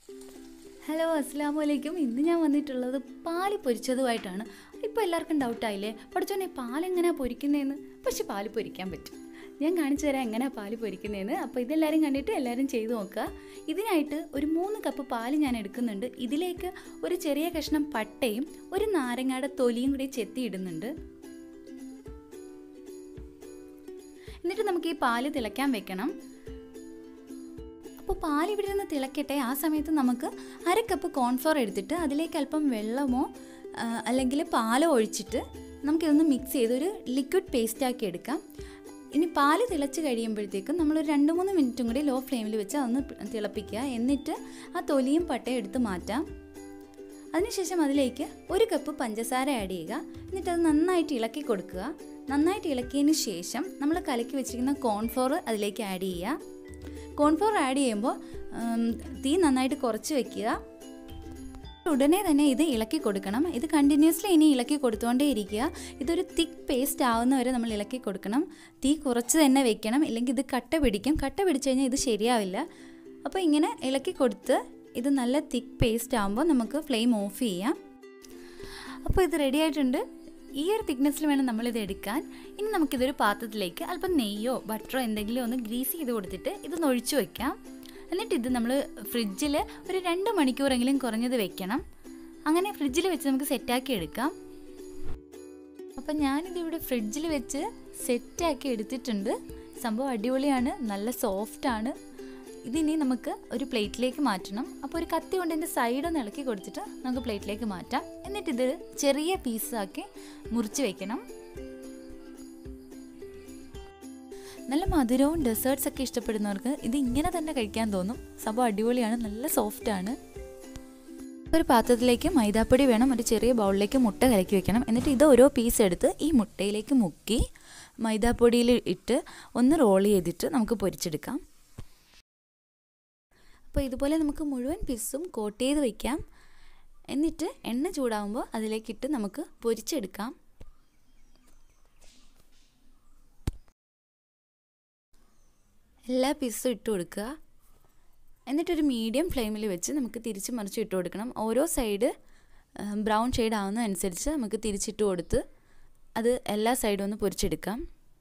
hello അസ്സാം വലൈക്കും ഇന്ന് ഞാൻ വന്നിട്ടുള്ളത് പാല് പൊരിച്ചതുമായിട്ടാണ് ഇപ്പോൾ എല്ലാവർക്കും ഡൗട്ടായില്ലേ പഠിച്ചോനെ പാലെങ്ങനെയാണ് പൊരിക്കുന്നതെന്ന് പക്ഷെ പാല് പൊരിക്കാൻ പറ്റും ഞാൻ കാണിച്ചു തരാം എങ്ങനെയാണ് പാല് പൊരിക്കുന്നതെന്ന് അപ്പോൾ ഇതെല്ലാവരും കണ്ടിട്ട് എല്ലാവരും ചെയ്തു നോക്കുക ഇതിനായിട്ട് ഒരു മൂന്ന് കപ്പ് പാല് ഞാൻ എടുക്കുന്നുണ്ട് ഇതിലേക്ക് ഒരു ചെറിയ കഷ്ണം പട്ടയും ഒരു നാരങ്ങയുടെ തൊലിയും കൂടി ചെത്തി ഇടുന്നുണ്ട് എന്നിട്ട് നമുക്ക് ഈ പാല് തിളയ്ക്കാൻ വെക്കണം അപ്പോൾ പാൽ ഇവിടെ നിന്ന് തിളക്കട്ടെ ആ സമയത്ത് നമുക്ക് അര കപ്പ് കോൺഫ്ലോർ എടുത്തിട്ട് അതിലേക്ക് അല്പം വെള്ളമോ ആ, അല്ലെങ്കിൽ പാലോ ഒഴിച്ചിട്ട് നമുക്കിതൊന്ന് മിക്സ് ചെയ്ത് ഒരു ലിക്വിഡ് പേസ്റ്റ് ആക്കി എടുക്കാം ഇനി പാല് തിളച്ച് കഴിയുമ്പോഴത്തേക്കും നമ്മളൊരു രണ്ട് മൂന്ന് മിനിറ്റും കൂടി ലോ ഫ്ലെയിമിൽ വെച്ച് അതൊന്ന് തിളപ്പിക്കുക എന്നിട്ട് ആ തൊലിയും പട്ടയും എടുത്ത് മാറ്റാം അതിനുശേഷം അതിലേക്ക് ഒരു കപ്പ് പഞ്ചസാര ആഡ് ചെയ്യുക എന്നിട്ട് അത് നന്നായിട്ട് ഇളക്കി കൊടുക്കുക നന്നായിട്ട് ഇളക്കിയതിന് ശേഷം നമ്മൾ കലക്കി വെച്ചിരിക്കുന്ന കോൺഫ്ലോർ അതിലേക്ക് ആഡ് ചെയ്യുക കോൺഫ്ലോർ ആഡ് ചെയ്യുമ്പോൾ ഉം, തീ നന്നായിട്ട് കുറച്ച് വെക്കുക ഉടനെ തന്നെ ഇത് ഇളക്കി കൊടുക്കണം ഇത് കണ്ടിന്യൂസ്ലി ഇനി ഇളക്കി കൊടുത്തുകൊണ്ടേ ഇരിക്കുക ഇതൊരു തിക്ക് പേസ്റ്റ് ആവുന്നവരെ നമ്മൾ ഇളക്കി കൊടുക്കണം തീ കുറച്ച് തന്നെ വെക്കണം ഇല്ലെങ്കിൽ ഇത് കട്ട പിടിക്കും കട്ട പിടിച്ചു കഴിഞ്ഞാൽ ഇത് ശരിയാവില്ല അപ്പോൾ ഇങ്ങനെ ഇളക്കി കൊടുത്ത് ഇത് നല്ല തിക്ക് പേസ്റ്റ് ആകുമ്പോൾ നമുക്ക് ഫ്ലെയിം ഓഫ് ചെയ്യാം അപ്പോൾ ഇത് റെഡി ആയിട്ടുണ്ട് ഈ ഒരു തിക്നെസ്സിൽ വേണം നമ്മളിത് എടുക്കാൻ ഇനി നമുക്കിതൊരു പാത്രത്തിലേക്ക് അല്പം നെയ്യോ ബട്ടറോ എന്തെങ്കിലും ഒന്ന് ഗ്രീസ് ചെയ്ത് കൊടുത്തിട്ട് ഇതൊന്ന് ഒഴിച്ചു വയ്ക്കാം എന്നിട്ട് ഇത് നമ്മൾ ഫ്രിഡ്ജിൽ ഒരു രണ്ട് മണിക്കൂറെങ്കിലും കുറഞ്ഞത് വെക്കണം അങ്ങനെ ഫ്രിഡ്ജിൽ വെച്ച് നമുക്ക് സെറ്റാക്കി എടുക്കാം അപ്പം ഞാനിതിവിടെ ഫ്രിഡ്ജിൽ വെച്ച് സെറ്റാക്കി എടുത്തിട്ടുണ്ട് സംഭവം അടിപൊളിയാണ് നല്ല സോഫ്റ്റാണ് ഇതിനി നമുക്ക് ഒരു പ്ലേറ്റിലേക്ക് മാറ്റണം അപ്പോൾ ഒരു കത്തി കൊണ്ട് ഇതിൻ്റെ സൈഡ് ഒന്ന് ഇളക്കി കൊടുത്തിട്ട് നമുക്ക് പ്ലേറ്റിലേക്ക് മാറ്റാം എന്നിട്ടിത് ചെറിയ പീസാക്കി മുറിച്ച് വെക്കണം നല്ല മധുരവും ഡെസേർട്ട്സ് ഒക്കെ ഇഷ്ടപ്പെടുന്നവർക്ക് ഇത് ഇങ്ങനെ തന്നെ കഴിക്കാൻ തോന്നും സംഭവം അടിപൊളിയാണ് നല്ല സോഫ്റ്റാണ് ഒരു പാത്രത്തിലേക്ക് മൈദാപ്പൊടി വേണം ഒരു ചെറിയ ബൗളിലേക്ക് മുട്ട കലക്കി വെക്കണം എന്നിട്ട് ഇത് ഓരോ പീസ് എടുത്ത് ഈ മുട്ടയിലേക്ക് മുക്കി മൈദാപ്പൊടിയിൽ ഇട്ട് ഒന്ന് റോൾ ചെയ്തിട്ട് നമുക്ക് പൊരിച്ചെടുക്കാം അപ്പോൾ ഇതുപോലെ നമുക്ക് മുഴുവൻ പീസും കോട്ട് ചെയ്ത് വയ്ക്കാം എന്നിട്ട് എണ്ണ ചൂടാകുമ്പോൾ അതിലേക്കിട്ട് നമുക്ക് പൊരിച്ചെടുക്കാം എല്ലാ പീസും ഇട്ട് കൊടുക്കുക എന്നിട്ടൊരു മീഡിയം ഫ്ലെയിമിൽ വെച്ച് നമുക്ക് തിരിച്ച് മറിച്ച് ഇട്ട് കൊടുക്കണം ഓരോ സൈഡ് ബ്രൗൺ ഷെയ്ഡ് ആവുന്നതനുസരിച്ച് നമുക്ക് തിരിച്ചിട്ട് കൊടുത്ത് അത് എല്ലാ സൈഡും ഒന്ന് പൊരിച്ചെടുക്കാം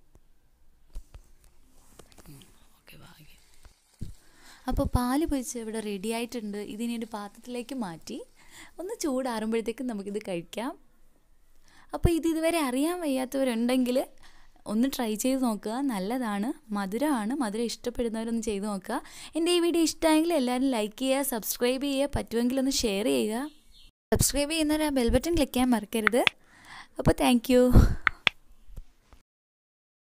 അപ്പോൾ പാല് പൊരിച്ച് ഇവിടെ റെഡി ആയിട്ടുണ്ട് ഇതിനി ഒരു പാത്രത്തിലേക്ക് മാറ്റി ഒന്ന് ചൂടാറുമ്പോഴത്തേക്കും നമുക്കിത് കഴിക്കാം അപ്പോൾ ഇത് ഇതുവരെ അറിയാൻ വയ്യാത്തവരുണ്ടെങ്കിൽ ഒന്ന് ട്രൈ ചെയ്ത് നോക്കുക നല്ലതാണ് മധുരമാണ് മധുരം ഇഷ്ടപ്പെടുന്നവരൊന്ന് ചെയ്ത് നോക്കുക എൻ്റെ ഈ വീഡിയോ ഇഷ്ടമായെങ്കിൽ എല്ലാവരും ലൈക്ക് ചെയ്യുക സബ്സ്ക്രൈബ് ചെയ്യുക പറ്റുമെങ്കിൽ ഒന്ന് ഷെയർ ചെയ്യുക സബ്സ്ക്രൈബ് ചെയ്യുന്നവർ ആ ബെൽ ബട്ടൺ ക്ലിക്ക് ചെയ്യാൻ മറക്കരുത് അപ്പോൾ താങ്ക്